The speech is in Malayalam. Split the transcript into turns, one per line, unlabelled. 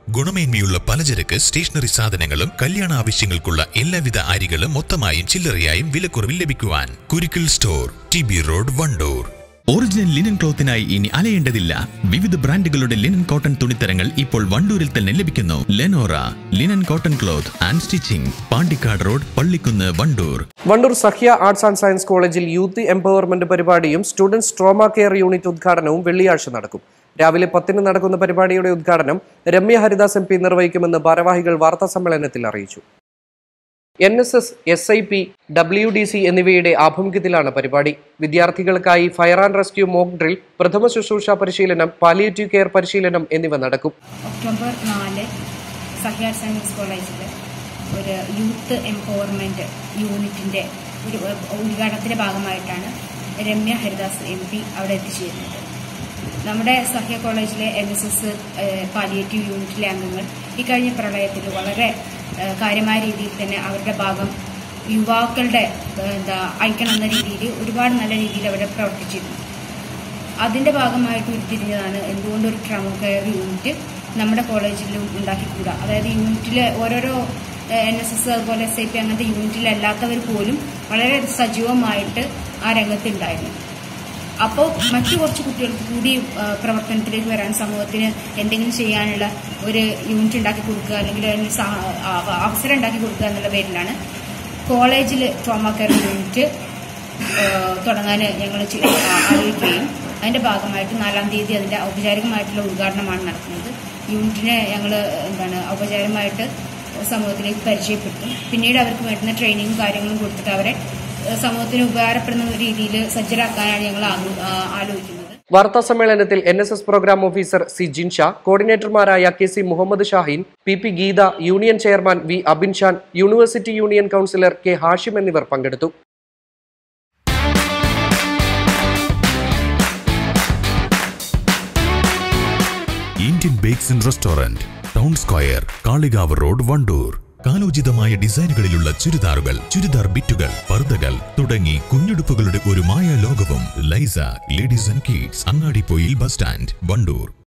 ഗുണമേന്മയുള്ള പലചരക്ക് സ്റ്റേഷനറി സാധനങ്ങളും കല്യാണ ആവശ്യങ്ങൾക്കുള്ള എല്ലാവിധ അരികളും മൊത്തമായും ചില്ലറയായും വിലക്കുറവിൽ ലഭിക്കുവാൻ Kurukkal store T B road Wandoor original linen ക്ലോത്തിനായി ഇനി അലയേണ്ടതില്ല വിവിധ ബ്രാൻഡുകളുടെ ലിനൻ കോട്ടൺ തുണിത്തരങ്ങൾ ഇപ്പോൾ വണ്ടൂരിൽ തന്നെ ലഭിക്കുന്നു Lenora linen cotton cloth and stitching Pandikkad road Pallikkunnu Wandoor
Wandoor Sahya arts and science കോളേജിൽ യൂത്ത് എംപവർമെന്റ് പരിപാടിയും സ്റ്റുഡൻസ് ട്രോമ കെയർ യൂണിറ്റ് ഉദ്ഘാടനവും വെള്ളിയാഴ്ച നടക്കും രാവിലെ പത്തിന് നടക്കുന്ന പരിപാടിയുടെ ഉദ്ഘാടനം രമ്യ ഹരിദാസ് എം പി നിർവഹിക്കുമെന്ന് ഭാരവാഹികൾ വാർത്താ സമ്മേളനത്തിൽ അറിയിച്ചു N S S S I P W D C എന്നിവയുടെ ആഭിമുഖ്യത്തിലാണ് പരിപാടി വിദ്യാർത്ഥികൾക്കായി fire and rescue mock drill പ്രഥമ ശുശ്രൂഷ പരിശീലനം പാലിയേറ്റീവ് കെയർ പരിശീലനം എന്നിവ നടക്കും
ഒക്ടോബർ നാല് സഹ്യാർ സയൻസ് കോളേജിൽ ഒരു യൂത്ത് എംപവർമെൻറ്റ് യൂണിറ്റിൻ്റെ ഒരു ഉദ്ഘാടനത്തിൻ്റെ ഭാഗമായിട്ടാണ് രമ്യ ഹരിദാസ് എം പി അവിടെ എത്തിച്ചേരുന്നത് നമ്മുടെ സഹ്യ കോളേജിലെ എൻ എസ് എസ് പാലിയേറ്റീവ് യൂണിറ്റിലെ അംഗങ്ങൾ ഈ കഴിഞ്ഞ പ്രളയത്തിൽ വളരെ ഏഹ്, കാര്യമായ രീതിയിൽ തന്നെ അവരുടെ ഭാഗം യുവാക്കളുടെ ഏഹ്, എന്താ ഐക്യം എന്ന രീതിയിൽ ഒരുപാട് നല്ല രീതിയിൽ അവിടെ പ്രവർത്തിച്ചിരുന്നു അതിന്റെ ഭാഗമായിട്ട് ഉരുത്തിരിഞ്ഞതാണ് എന്തുകൊണ്ട് ഒരു ട്രമോ കെയർ യൂണിറ്റ് നമ്മുടെ കോളേജിലും ഉണ്ടാക്കിക്കൂടാ അതായത് യൂണിറ്റിലെ ഓരോരോ എൻ എസ് എസ് അതുപോലെ എസ് ഐ പി അങ്ങനത്തെ യൂണിറ്റിലല്ലാത്തവർ പോലും വളരെ സജീവമായിട്ട് ആ രംഗത്തുണ്ടായിരുന്നു അപ്പോൾ മറ്റു കുറച്ച് കുട്ടികൾക്ക് കൂടി ആ, പ്രവർത്തനത്തിലേക്ക് വരാൻ സമൂഹത്തിന് എന്തെങ്കിലും ചെയ്യാനുള്ള ഒരു യൂണിറ്റ് ഉണ്ടാക്കി കൊടുക്കുക അല്ലെങ്കിൽ അതിന് സഹ- ആ- അവസരം ഉണ്ടാക്കി കൊടുക്കുക എന്നുള്ള പേരിലാണ് കോളേജിൽ ട്രോമ കെയർ യൂണിറ്റ് ഏഹ് തുടങ്ങാൻ ഞങ്ങൾ ആലോചിക്കുകയും അതിന്റെ ഭാഗമായിട്ട് നാലാം തീയതി അതിന്റെ ഔപചാരികമായിട്ടുള്ള ഉദ്ഘാടനമാണ് നടക്കുന്നത് യൂണിറ്റിനെ ഞങ്ങൾ എന്താണ് ഔപചാരികമായിട്ട് സമൂഹത്തിലേക്ക് പരിചയപ്പെടുത്തും പിന്നീട് അവർക്ക് വേണ്ടുന്ന ട്രെയിനിങ്ങും കാര്യങ്ങളും കൊടുത്തിട്ട് അവരെ ഏഹ് സമൂഹത്തിന് ഉപകാരപ്പെടുന്ന രീതിയിൽ സജ്ജരാക്കാനാണ് ഞങ്ങൾ ആഗ്രോ- ആ, ആലോചിക്കുന്നത്
വാർത്താ സമ്മേളനത്തിൽ N S S program officer C Jinsha കോർഡിനേറ്റർമാരായ K C Muhammad Shahin P P Geetha union chairman V Abinshan university union councillor K Hashim എന്നിവർ പങ്കെടുത്തു
Indian bakes and restaurant town square Kalikavu road Wandoor കാലോചിതമായ ഡിസൈനുകളിലുള്ള ചുരിദാറുകൾ ചുരിദാർ ബിറ്റുകൾ പർദ്ദകൾ തുടങ്ങി കുഞ്ഞുടുപ്പുകളുടെ ഒരു മായ ലോകവും Laiza ladies and kids Angadippoyil bus stand Wandoor